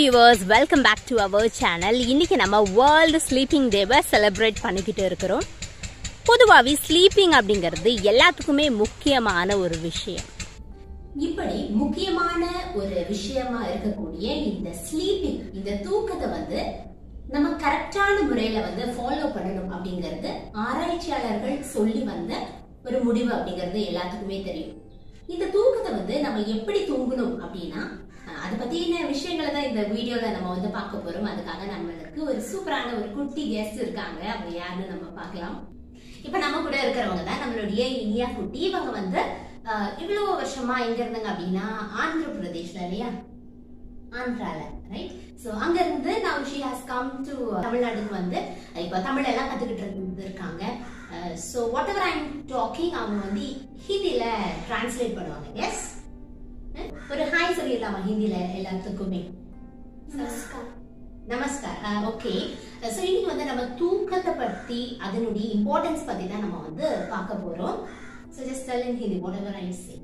viewers welcome back to our channel இன்னைக்கு நம்ம world sleeping டேவை செலிப்ரேட் பண்ணிக்கிட்டு இருக்கிறோம் பொதுவாகவே ஸ்லீப்பிங் அப்படிங்கிறது எல்லாத்துக்குமே முக்கியமான ஒரு விஷயம் இப்படி முக்கியமான ஒரு விஷயமா இருக்கக்கூடிய இந்த ஸ்லீப்பிங் இந்த தூக்கத்தை வந்து நம்ம கரெக்டான முறையில வந்து ஃபாலோ பண்ணணும் அப்படிங்கிறது ஆராய்ச்சியாளர்கள் சொல்லி வந்த ஒரு முடிவு அப்படிங்கிறது எல்லாத்துக்குமே தெரியும் இந்த தூக்கத்தை வந்து நம்ம எப்படி தூங்கணும் அப்படின்னா அஹ், அதை பத்தின விஷயங்களை தான் இந்த வீடியோல நம்ம வந்து பார்க்க போறோம் அதுக்காக நம்மளுக்கு ஒரு சூப்பரான ஒரு குட்டி கெஸ்ட் இருக்காங்க அவங்க யாருன்னு நம்ம பார்க்கலாம் இப்ப நம்ம கூட இருக்கிறவங்க தான் நம்மளுடைய இனியா குட்டி இவங்க வந்து அஹ், இவ்வளவு வருஷமா எங்க இருந்தாங்க அப்படின்னா ஆந்திர பிரதேஷ்ல இல்லையா ஆந்திரால ரைட் சோ அங்க இருந்து now she has come to தமிழ்நாடுக்கு வந்து இப்ப தமிழ் எல்லாம் கத்துக்கிட்டு இருந்திருக்காங்க so whatever I'm talking அவங்க வந்து ஹிந்தில டிரான்ஸ்லேட் பண்ணுவாங்க எஸ் ஒரு ஹாய் சொல்லிடலாமா ஹிந்தில எல்லாத்துக்குமே नमस्कार நமஸ்கார் ஓகே ஸோ இன்னைக்கு வந்து நம்ம தூக்கத்தை பத்தி அதனுடைய இம்பார்ட்டன்ஸ் பத்தி தான் நம்ம வந்து பார்க்க போறோம் so just tell in Hindi whatever I say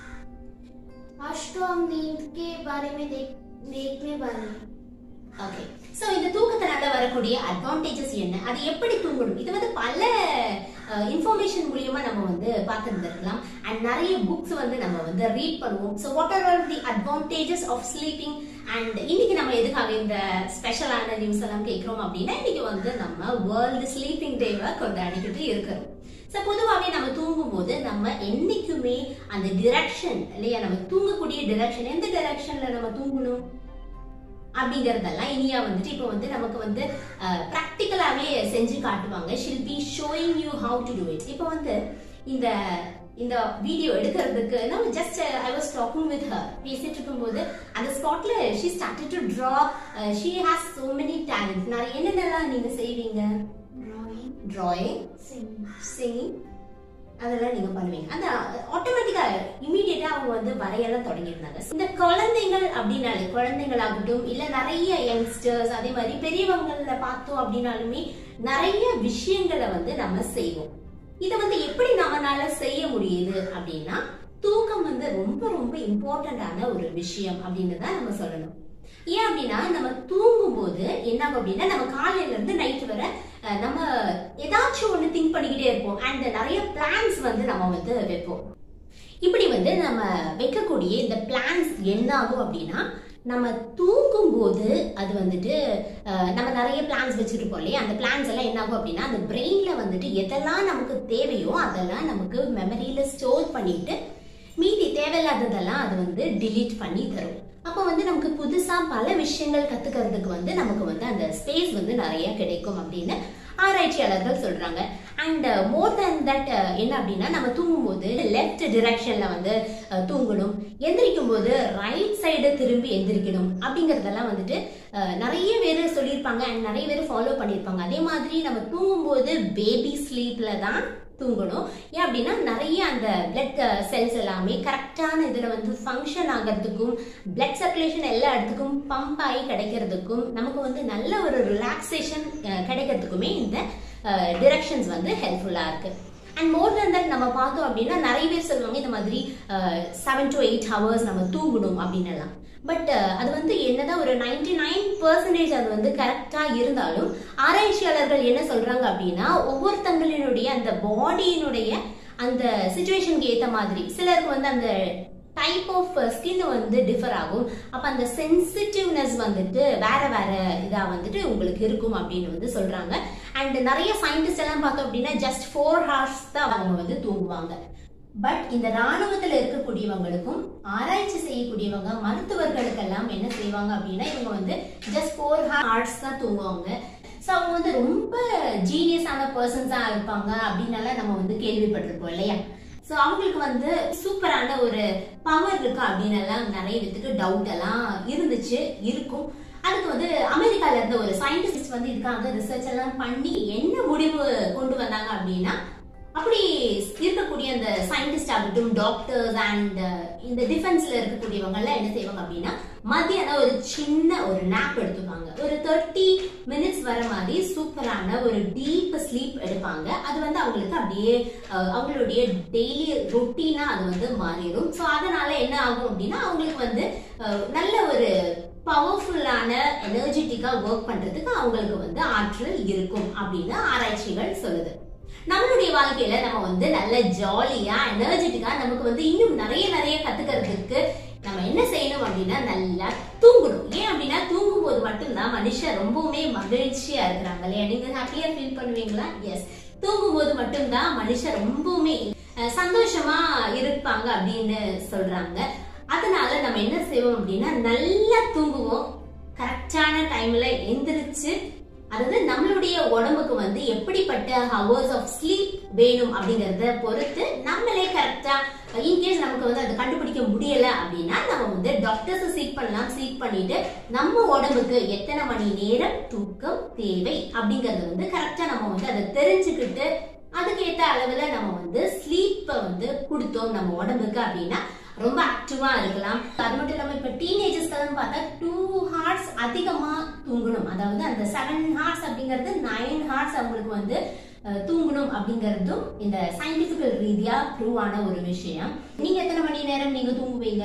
आज तो हम नींद के बारे में देख देखने वाले हैं ஓகே ஸோ இந்த தூக்கத்தினால வரக்கூடிய அட்வான்டேஜஸ் என்ன அது எப்படி தூங்கணும் இது வந்து பல இன்ஃபர்மேஷன் மூலியமா நம்ம வந்து பார்த்துருந்துருக்கலாம் அண்ட் நிறைய புக்ஸ் வந்து நம்ம வந்து ரீட் பண்ணுவோம் so what are the advantages of sleeping and இன்னைக்கு நம்ம எதுக்காக இந்த ஸ்பெஷலான நியூஸ் எல்லாம் கேட்குறோம் அப்படின்னா இன்னைக்கு வந்து நம்ம வேர்ல்டு ஸ்லீப்பிங் டேவை கொண்டாடிக்கிட்டு இருக்கிறோம் ஸோ பொதுவாகவே நம்ம தூங்கும்போது நம்ம என்னைக்குமே அந்த டிரெக்ஷன் இல்லையா நம்ம தூங்கக்கூடிய டிரெக்ஷன் எந்த டிரெக்ஷன்ல நம்ம தூங்கணும் அப்படிங்கறதெல்லாம் இனியா வந்துட்டு இப்போ வந்து நமக்கு வந்து ப்ராக்டிக்கலாவே செஞ்சு காட்டுவாங்க she'll be showing you how to do it இப்போ வந்து இந்த இந்த வீடியோ எடுக்கிறதுக்கு நம்ம just I was talking with her பேசிட்டு இருக்கும்போது அந்த ஸ்பாட்ல she started to draw she has so many talent நிறைய என்னென்னலாம் நீங்க செய்வீங்க ड्राइंग டிராயிங் सिंगिंग சிங்கிங் அதெல்லாம் நீங்க பண்ணுவீங்க அந்த ஆட்டோமேட்டிக்கா இமீடியட்டா அவங்க வந்து வரையெல்லாம் தொடங்கியிருந்தாங்க இந்த குழந்தைகள் அப்படின்னாலே குழந்தைங்களாகட்டும் இல்ல நிறைய யங்ஸ்டர்ஸ் அதே மாதிரி பெரியவங்கள பார்த்தோம் அப்படின்னாலுமே நிறைய விஷயங்களை வந்து நம்ம செய்வோம் இதை வந்து எப்படி நம்மனால செய்ய முடியுது அப்படின்னா தூக்கம் வந்து ரொம்ப ரொம்ப இம்பார்ட்டண்டான ஒரு விஷயம் அப்படின்னு தான் நம்ம சொல்லணும் ஏன் அப்படின்னா நம்ம தூங்கும் போது என்ன ஆகும் அப்படின்னா நம்ம காலையில இருந்து நைட் வர அஹ், நம்ம ஏதாச்சும் ஒண்ணு திங்க் பண்ணிக்கிட்டே இருப்போம் அண்ட் நிறைய பிளான்ஸ் வந்து நம்ம வந்து வைப்போம் இப்படி வந்து நம்ம வைக்கக்கூடிய இந்த பிளான்ஸ் என்ன ஆகும் அப்படின்னா நம்ம தூங்கும் போது அது வந்துட்டு அஹ், நம்ம நிறைய பிளான்ஸ் வச்சிருப்போம் இல்லையா அந்த பிளான்ஸ் எல்லாம் என்ன ஆகும் அப்படின்னா அந்த பிரெயின்ல வந்துட்டு எதெல்லாம் நமக்கு தேவையோ அதெல்லாம் நமக்கு மெமரியில ஸ்டோர் பண்ணிட்டு மீதி தேவையில்லாததெல்லாம் அது வந்து டிலீட் பண்ணி தரும் அப்போ வந்து நமக்கு புதுசா பல விஷயங்கள் கத்துக்கிறதுக்கு வந்து நமக்கு வந்து அந்த ஸ்பேஸ் வந்து நிறைய கிடைக்கும் அப்படின்னு ஆராய்ச்சியாளர்கள் சொல்றாங்க அண்ட் மோர் தேன் தட் என்ன அப்படின்னா நம்ம தூங்கும்போது லெஃப்ட் டிரெக்ஷன்ல வந்து அஹ், தூங்கணும் எந்திரிக்கும் போது ரைட் சைடு திரும்பி எந்திரிக்கணும் அப்படிங்கறதெல்லாம் வந்துட்டு அஹ், நிறைய பேர் சொல்லியிருப்பாங்க அண்ட் நிறைய பேர் ஃபாலோ பண்ணியிருப்பாங்க அதே மாதிரி நம்ம தூங்கும்போது பேபி ஸ்லீப்ல தான் தூங்கணும் ஏன் அப்படின்னா நிறைய அந்த பிளட் செல்ஸ் எல்லாமே கரெக்டான இதுல வந்து ஃபங்க்ஷன் ஆகிறதுக்கும் பிளட் சர்க்குலேஷன் எல்லா இடத்துக்கும் பம்ப் ஆகி கிடைக்கிறதுக்கும் நமக்கு வந்து நல்ல ஒரு ரிலாக்ஸேஷன் கிடைக்கிறதுக்குமே இந்த டிரெக்ஷன்ஸ் வந்து ஹெல்ப்ஃபுல்லா இருக்கு அண்ட் மோர் than தட் நம்ம பார்த்தோம் அப்படின்னா நிறைய பேர் சொல்லுவாங்க இந்த மாதிரி செவன் டு எயிட் ஹவர்ஸ் நம்ம தூங்கணும் அப்படின்னு எல்லாம் பட் அது வந்து என்னதான் ஒரு நைன்டி நைன் பர்சன்டேஜ் அது வந்து கரெக்டா இருந்தாலும் ஆராய்ச்சியாளர்கள் என்ன சொல்றாங்க அப்படின்னா ஒவ்வொருத்தங்களினுடைய அந்த பாடியினுடைய அந்த சுச்சுவேஷனுக்கு ஏத்த மாதிரி சிலருக்கு வந்து அந்த டைப் ஆஃப் ஸ்கின் வந்து டிஃபர் ஆகும் அப்ப அந்த சென்சிட்டிவ்னஸ் வந்துட்டு வேற வேற இதா வந்துட்டு உங்களுக்கு இருக்கும் அப்படின்னு வந்து சொல்றாங்க அண்ட் நிறைய சயின்டிஸ்ட் எல்லாம் பார்த்தோம் அப்படின்னா ஜஸ்ட் ஃபோர் ஹவர்ஸ் தான் அவங்க வந்து தூங்குவாங்க பட் இந்த ராணுவத்துல இருக்கக்கூடியவங்களுக்கும் ஆராய்ச்சி செய்யக்கூடியவங்க மருத்துவர்களுக்கெல்லாம் என்ன செய்வாங்க அப்படின்னா இவங்க வந்து ஜஸ்ட் ஃபோர் ஹவர்ஸ் தான் தூங்குவாங்க ஸோ அவங்க வந்து ரொம்ப ஜீனியஸான பர்சன்ஸா இருப்பாங்க அப்படின்னால நம்ம வந்து கேள்விப்பட்டிருப்போம் இல்லையா ஸோ அவங்களுக்கு வந்து சூப்பரான ஒரு பவர் இருக்கா அப்படின்னு எல்லாம் நிறைய பேத்துக்கு டவுட் எல்லாம் இருந்துச்சு இருக்கும் அதுக்கு வந்து அமெரிக்கால இருந்த ஒரு சயின்டிஸ்ட் வந்து இதுக்காக ரிசர்ச் எல்லாம் பண்ணி என்ன முடிவு கொண்டு வந்தாங்க அப்படின்னா அப்படி இருக்கக்கூடிய அந்த சயின்டிஸ்ட் ஆகட்டும் டாக்டர்ஸ் அண்ட் இந்த டிஃபென்ஸ்ல இருக்கக்கூடியவங்க எல்லாம் என்ன செய்வாங்க அப்படின்னா மத்தியானம் ஒரு சின்ன ஒரு நாப் எடுத்துப்பாங்க ஒரு தேர்ட்டி மினிட்ஸ் வர மாதிரி சூப்பரான ஒரு டீப் ஸ்லீப் எடுப்பாங்க அது வந்து அவங்களுக்கு அப்படியே அஹ், அவங்களுடைய டெய்லி ரொட்டீனா அது வந்து மாறிடும் ஸோ அதனால என்ன ஆகும் அப்படின்னா அவங்களுக்கு வந்து அஹ், நல்ல ஒரு பவர்ஃபுல்லான எனர்ஜெட்டிக்கா ஒர்க் பண்றதுக்கு அவங்களுக்கு வந்து ஆற்றல் இருக்கும் அப்படின்னு ஆராய்ச்சிகள் சொல்லுது நம்மளுடைய வாழ்க்கையில நம்ம வந்து நல்ல ஜாலியா எனர்ஜெட்டிக்கா நமக்கு வந்து இன்னும் நிறைய நிறைய கத்துக்கிறதுக்கு நம்ம என்ன செய்யணும் அப்படின்னா நல்லா தூங்கணும் ஏன் அப்படின்னா தூங்கும் போது மட்டும்தான் மனுஷன் ரொம்பவுமே மகிழ்ச்சியா இருக்கிறாங்க இல்லையா நீங்க ஹாப்பியா ஃபீல் பண்ணுவீங்களா எஸ் தூங்கும் போது மட்டும்தான் மனுஷன் ரொம்பவுமே அஹ், சந்தோஷமா இருப்பாங்க அப்படின்னு சொல்றாங்க அதனால நம்ம என்ன செய்வோம் அப்படின்னா நல்லா தூங்குவோம் கரெக்டான டைம்ல எந்திரிச்சு அதாவது நம்மளுடைய உடம்புக்கு வந்து எப்படிப்பட்ட ஹவர்ஸ் ஆஃப் ஸ்லீப் வேணும் அப்படிங்கறத பொறுத்து நம்மளே கரெக்டா இன்கேஸ் நமக்கு வந்து அதை கண்டுபிடிக்க முடியல அப்படின்னா நம்ம வந்து டாக்டர்ஸ் சீக் பண்ணலாம் சீக் பண்ணிட்டு நம்ம உடம்புக்கு எத்தனை மணி நேரம் தூக்கம் தேவை அப்படிங்கறத வந்து கரெக்டா நம்ம வந்து அதை தெரிஞ்சுக்கிட்டு அதுக்கேத்த அளவுல நம்ம வந்து ஸ்லீப்பை வந்து கொடுத்தோம் நம்ம உடம்புக்கு அப்படின்னா ரொம்ப ஆக்டிவா இருக்கலாம் அது மட்டும் இல்லாம இப்ப டீனேஜர்ஸ்க்கெல்லாம் பார்த்தா டூ ஹார்ஸ் அதிகமா தூங்கணும் அதாவது அந்த செவன் ஹார்ஸ் அப்படிங்கிறது நைன் ஹார்ஸ் அவங்களுக்கு வந்து அஹ், தூங்கணும் அப்படிங்கறதும் இந்த சயின்டிபிக்கல் ரீதியா ப்ரூவ் ஆன ஒரு விஷயம் நீங்க எத்தனை மணி நேரம் நீங்க தூங்குவீங்க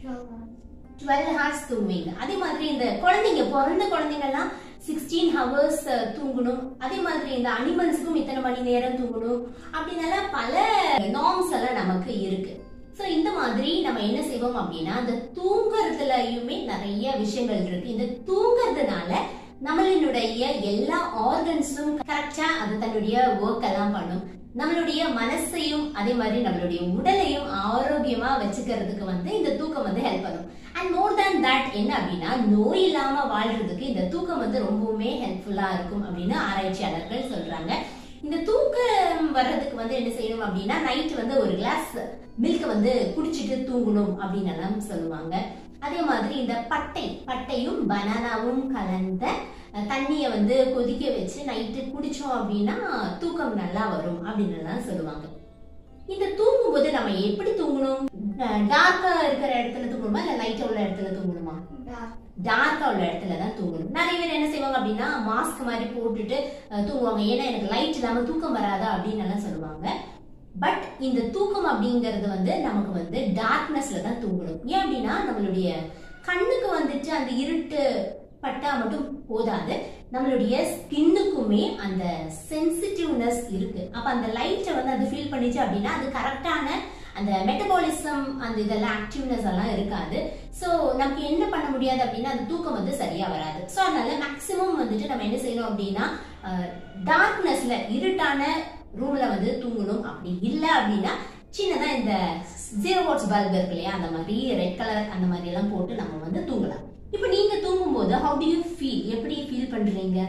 டுவெல் ஹார்ஸ் தூங்குவீங்க அதே மாதிரி இந்த குழந்தைங்க பிறந்த குழந்தைங்கலாம் சிக்ஸ்டீன் ஹவர்ஸ் தூங்கணும் அதே மாதிரி இந்த அனிமல்ஸுக்கும் இத்தனை மணி நேரம் தூங்கணும் அப்படின்னால பல நார்ம்ஸ் எல்லாம் நமக்கு இருக்கு ஸோ இந்த மாதிரி நம்ம என்ன செய்வோம் அப்படின்னா அந்த தூங்குறதுலயுமே நிறைய விஷயங்கள் இருக்கு இந்த தூங்குறதுனால நம்மளினுடைய எல்லா ஆர்கன்ஸும் கரெக்டா அது தன்னுடைய ஒர்க் எல்லாம் பண்ணும் நம்மளுடைய மனசையும் அதே மாதிரி நம்மளுடைய உடலையும் ஆரோக்கியமா வச்சுக்கிறதுக்கு வந்து இந்த தூக்கம் வந்து ஹெல்ப் பண்ணும் அண்ட் மோர் தேன் தட் என்ன அப்படின்னா நோய் இல்லாம வாழ்றதுக்கு இந்த தூக்கம் வந்து ரொம்பவுமே ஹெல்ப்ஃபுல்லா இருக்கும் அப்படின்னு ஆராய்ச்சியாளர்கள் சொல்றாங்க இந்த தூக்கம் வர்றதுக்கு வந்து என்ன செய்யணும் அப்படின்னா நைட் வந்து ஒரு கிளாஸ் மில்க் வந்து குடிச்சிட்டு தூங்கணும் அப்படின்னு எல்லாம் சொல்லுவாங்க அதே மாதிரி இந்த பட்டை பட்டையும் பனானாவும் கலந்த அஹ், தண்ணிய வந்து கொதிக்க வச்சு நைட்டு குடிச்சோம் அப்படின்னா தூக்கம் நல்லா வரும் அப்படின்னு எல்லாம் சொல்லுவாங்க இந்த தூங்கும் போது நம்ம எப்படி தூங்கணும் டார்க்கா இருக்கிற இடத்துல தூங்கணுமா இல்ல லைட்டா உள்ள இடத்துல தூங்கணுமா டார்க்கா உள்ள இடத்துல தான் தூங்கணும் நிறைய பேர் என்ன செய்வாங்க அப்படின்னா மாஸ்க் மாதிரி போட்டுட்டு அஹ், தூங்குவாங்க ஏன்னா எனக்கு லைட் இல்லாம தூக்கம் வராதா அப்படின்னு எல்லாம் சொல்லுவாங்க பட் இந்த தூக்கம் அப்படிங்கிறது வந்து நமக்கு வந்து டார்க்னஸ்ல தான் தூங்கணும் ஏன் அப்படின்னா நம்மளுடைய கண்ணுக்கு வந்துட்டு அந்த இருட்டு பட்டா மட்டும் போதாது நம்மளுடைய ஸ்கின்னுக்குமே அந்த சென்சிட்டிவ்னஸ் இருக்கு அப்ப அந்த லைட்டை வந்து அது ஃபீல் பண்ணிச்சு அப்படின்னா அது கரெக்டான அந்த மெட்டபாலிசம் அந்த இதெல்லாம் ஆக்டிவ்னஸ் எல்லாம் இருக்காது ஸோ நமக்கு என்ன பண்ண முடியாது அப்படின்னா அந்த தூக்கம் வந்து சரியா வராது ஸோ அதனால மேக்சிமம் வந்துட்டு நம்ம என்ன செய்யணும் அப்படின்னா டார்க்னஸ்ல இருட்டான ரூம்ல வந்து தூங்கணும் அப்படி இல்லை அப்படின்னா சின்னதா இந்த ஜீரோ வாட்ஸ் பல்ப் இருக்கு இல்லையா அந்த மாதிரி ரெட் கலர் அந்த மாதிரி எல்லாம் போட்டு நம்ம வந்து தூங்கலாம் இப்போ நீங்க தூங்கும்போது ஹவு டு யூ ஃபீல் எப்படி ஃபீல் பண்றீங்க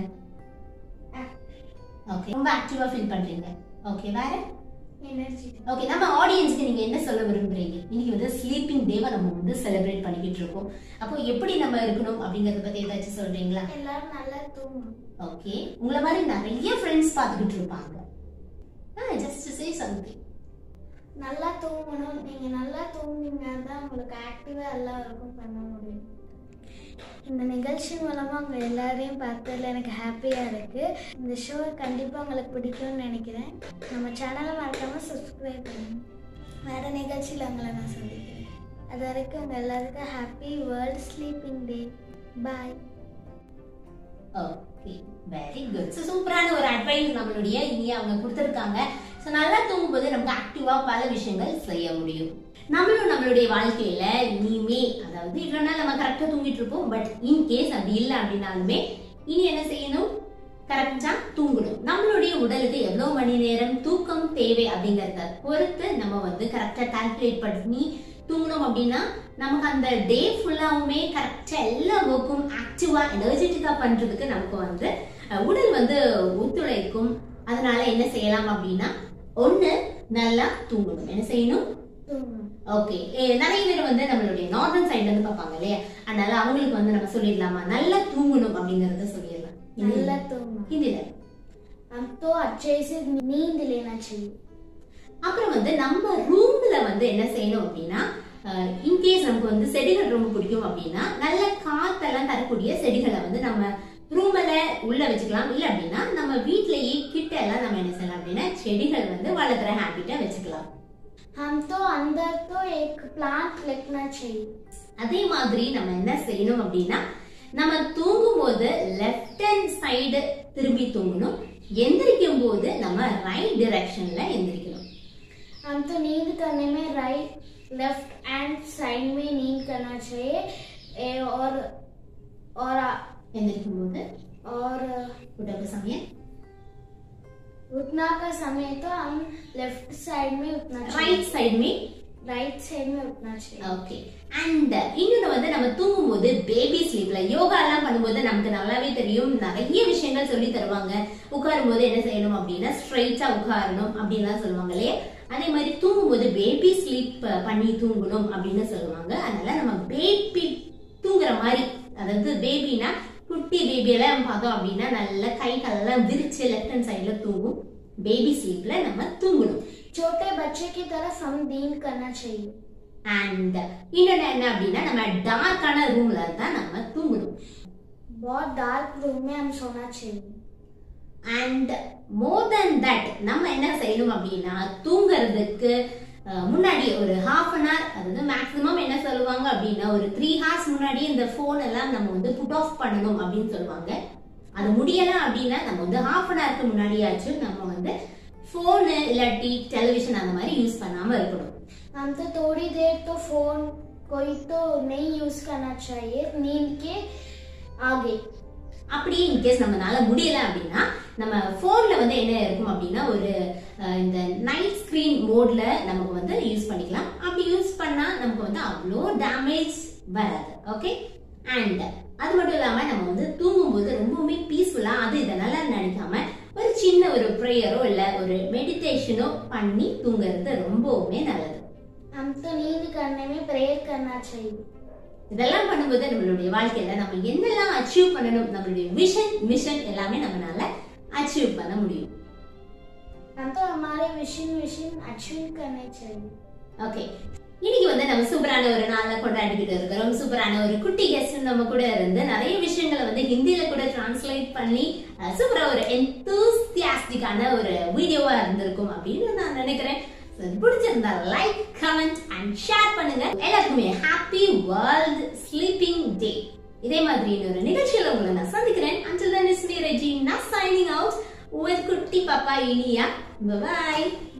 ஓகே ரொம்ப ஆக்டிவா ஃபீல் பண்றீங்க ஓகே வேற எனர்ஜி ஓகே நம்ம ஆடியன்ஸ்க்கு நீங்க என்ன சொல்ல விரும்புறீங்க இன்னைக்கு வந்து ஸ்லீப்பிங் டேவை நம்ம வந்து செலிப்ரேட் பண்ணிக்கிட்டு இருக்கோம் அப்போ எப்படி நம்ம இருக்கணும் அப்படிங்கறத பத்தி ஏதாச்சும் சொல்றீங்களா எல்லாரும் நல்லா தூங்கணும் ஓகே உங்களை மாதிரி நிறைய ஃப்ரெண்ட்ஸ் பார்த்துக்கிட்டு இருப்பாங்க ஜஸ்ட் சே சம்திங் நல்லா தூங்கணும் நீங்க நல்லா தூங்குனீங்கன்னா தான் உங்களுக்கு ஆக்டிவா எல்லா ஒர்க்கும் பண்ண முடியும் இந்த நிகழ்ச்சி மூலமா உங்க எல்லாரையும் பார்த்ததுல எனக்கு ஹாப்பியா இருக்கு இந்த ஷோ கண்டிப்பா உங்களுக்கு பிடிக்கும்னு நினைக்கிறேன் நம்ம சேனலை மறக்காம சப்ஸ்கிரைப் பண்ணுங்க வேற நிகழ்ச்சியில் உங்களை நான் சந்திக்கிறேன் அது வரைக்கும் உங்க எல்லாருக்கும் happy world sleeping day bye okay very good so சூப்பரான ஒரு அட்வைஸ் நம்மளுடைய இனி அவங்க கொடுத்துருக்காங்க ஸோ நல்லா தூங்கும்போது நமக்கு ஆக்டிவாக பல விஷயங்கள் செய்ய முடியும் நம்மளும் நம்மளுடைய வாழ்க்கையில இனிமே அதாவது இவ்வளோ நாள் நம்ம கரெக்டாக தூங்கிட்டு இருப்போம் பட் இன் கேஸ் அப்படி இல்லை அப்படின்னாலுமே இனி என்ன செய்யணும் கரெக்டா தூங்கணும் நம்மளுடைய உடலுக்கு எவ்வளவு மணி நேரம் தூக்கம் தேவை அப்படிங்கறத பொறுத்து நம்ம வந்து கரெக்டா கால்குலேட் பண்ணி தூங்கணும் அப்படின்னா நமக்கு அந்த டே ஃபுல்லாவுமே கரெக்டா எல்லா ஒர்க்கும் ஆக்டிவா எனர்ஜெட்டிக்கா பண்றதுக்கு நமக்கு வந்து அஹ், உடல் வந்து ஒத்துழைக்கும் அதனால என்ன செய்யலாம் அப்படின்னா ஒண்ணு நல்லா தூங்கணும் என்ன செய்யணும் தூங்கணும் ஓகே நிறைய பேர் வந்து நம்மளுடைய நார்தன் சைடுல இருந்து பார்ப்பாங்க இல்லையா அதனால அவங்களுக்கு வந்து நம்ம சொல்லிடலாமா நல்லா தூங்கணும் அப்படிங்கறத சொல்லிடலாம் நல்லா தூங்கணும் ஹிந்தில हम तो अच्छे से नींद लेना चाहिए அப்புறம் வந்து நம்ம ரூம்ல வந்து என்ன செய்யணும் அப்படின்னா இன்கேஸ் நமக்கு வந்து செடிகள் ரொம்ப பிடிக்கும் அப்படின்னா நல்ல காத்தெல்லாம் தரக்கூடிய செடிகளை வந்து நம்ம ரூம்ல உள்ள வச்சுக்கலாம் இல்ல அப்படின்னா நம்ம வீட்லயே கிட்ட எல்லாம் நம்ம என்ன செய்யலாம் அப்படின்னா செடிகள் வந்து வளர்க்குற ஹேபிட்டா வச்சுக்கலாம் हम तो अंदर तो एक प्लांट रखना चाहिए அதே மாதிரி நம்ம என்ன செய்யணும் அப்படின்னா நம்ம தூங்கும் போது லெஃப்ட் ஹேண்ட் சைடு திரும்பி தூங்கணும் எந்திரிக்கும் போது நம்ம ரைட் டிரெக்ஷன்ல எந்திரிக்கணும் हम तो नींद करने में राइट लेफ्ट एंड साइड में नींद करना चाहिए ए, और और எந்திரிக்கும் போது और உடம்பு சமயம் उठना का समय तो हम लेफ्ट साइड में उठना चाहिए ரைட் சைடு மீ राइट साइड में उठना चाहिए ஓகே அண்ட் இன்னொன்று வந்து நம்ம தூங்கும்போது பேபி ஸ்லீப்ல யோகா எல்லாம் பண்ணும்போது நமக்கு நல்லாவே தெரியும் நிறைய விஷயங்கள் சொல்லி தருவாங்க உட்காரும் போது என்ன செய்யணும் அப்படின்னா ஸ்ட்ரைட்டா உட்காரணும் அப்படின்லாம் சொல்லுவாங்க இல்லையா அதே மாதிரி தூங்கும்போது பேபி ஸ்லீப் பண்ணி தூங்கணும் அப்படின்னு சொல்லுவாங்க அதனால நம்ம பேபி தூங்குற மாதிரி அதாவது பேபினா குட்டி பேபி எல்லாம் பார்த்தோம் அப்படின்னா நல்ல கை காலெல்லாம் விரிச்சு லெஃப்ட் ஹேண்ட் சைடுல தூங்கும் பேபி ஸ்லீப்ல நம்ம தூங்கணும் छोटे बच्चे की तरफ हम नींद करना चाहिए அண்ட் இன்னொன்னு என்ன அப்படின்னா நம்ம டார்க்கான ரூம்ல தான் நம்ம தூங்கணும் बहुत डार्क रूम में हम सोना चाहिए அண்ட் மோர் தென் தட் நம்ம என்ன செய்யணும் அப்படின்னா தூங்குறதுக்கு அஹ், முன்னாடி ஒரு ஹாஃப் அன் hour அதாவது மேக்ஸிமம் என்ன சொல்லுவாங்க அப்படின்னா ஒரு த்ரீ ஹார்ஸ் முன்னாடி இந்த ஃபோன் எல்லாம் நம்ம வந்து புட் ஆஃப் பண்ணணும் அப்படின்னு சொல்லுவாங்க அது முடியல அப்படின்னா நம்ம வந்து ஹாஃப் அன் ஹவருக்கு முன்னாடியாச்சும் நம்ம வந்து ஃபோனு இல்லாட்டி டெலிவிஷன் அந்த மாதிரி யூஸ் பண்ணாம இருக்கணும் हम तो थोड़ी देर तो फोन कोई तो नहीं यूज करना चाहिए नींद के आगे அப்படி இன்கேஸ் நம்மளால முடியல அப்படின்னா நம்ம போன்ல வந்து என்ன இருக்கும் அப்படின்னா ஒரு அஹ், இந்த நைட் ஸ்கிரீன் மோட்ல நமக்கு வந்து யூஸ் பண்ணிக்கலாம் அப்படி யூஸ் பண்ணா நமக்கு வந்து அவ்வளோ டேமேஜ் வராது ஓகே அண்ட் அது மட்டும் இல்லாம நம்ம வந்து தூங்கும்போது ரொம்பவுமே பீஸ்ஃபுல்லா அது இதெல்லாம் நினைக்காம ஒரு சின்ன ஒரு ப்ரேயரோ இல்ல ஒரு மெடிடேஷனோ பண்ணி தூங்குறது ரொம்பவுமே நல்லது हम तो नींद करने में प्रेयर करना चाहिए இதெல்லாம் பண்ணும்போது நம்மளுடைய வாழ்க்கையில நம்ம என்னெல்லாம் அச்சீவ் பண்ணணும் நம்மளுடைய விஷன் மிஷன் எல்லாமே நம்மளால அச்சீவ் பண்ண முடியும் हम तो हमारे विशन विशन अचीव करने चाहिए ஓகே இன்னைக்கு வந்து நம்ம சூப்பரான ஒரு நாள்ல கொண்டாடிக்கிட்டு இருக்கிறோம் சூப்பரான ஒரு குட்டி கெஸ்ட் நம்ம கூட இருந்து நிறைய விஷயங்களை வந்து ஹிந்தியில கூட டிரான்ஸ்லேட் பண்ணி அஹ், சூப்பரா ஒரு எந்தூசியாஸ்டிக்கான ஒரு வீடியோவா இருந்திருக்கும் அப்படின்னு நான் நினைக்கிறேன் So, இது பிடிச்சிருந்தா லைக் கமெண்ட் அண்ட் ஷேர் பண்ணுங்க எல்லாருக்குமே ஹாப்பி வேர்ல்ட் ஸ்லீப்பிங் டே இதே மாதிரி இன்னொரு நிகழ்ச்சியில உங்களை நான் சந்திக்கிறேன் until then is me Regina signing out with குட்டி பாப்பா இனியா bye bye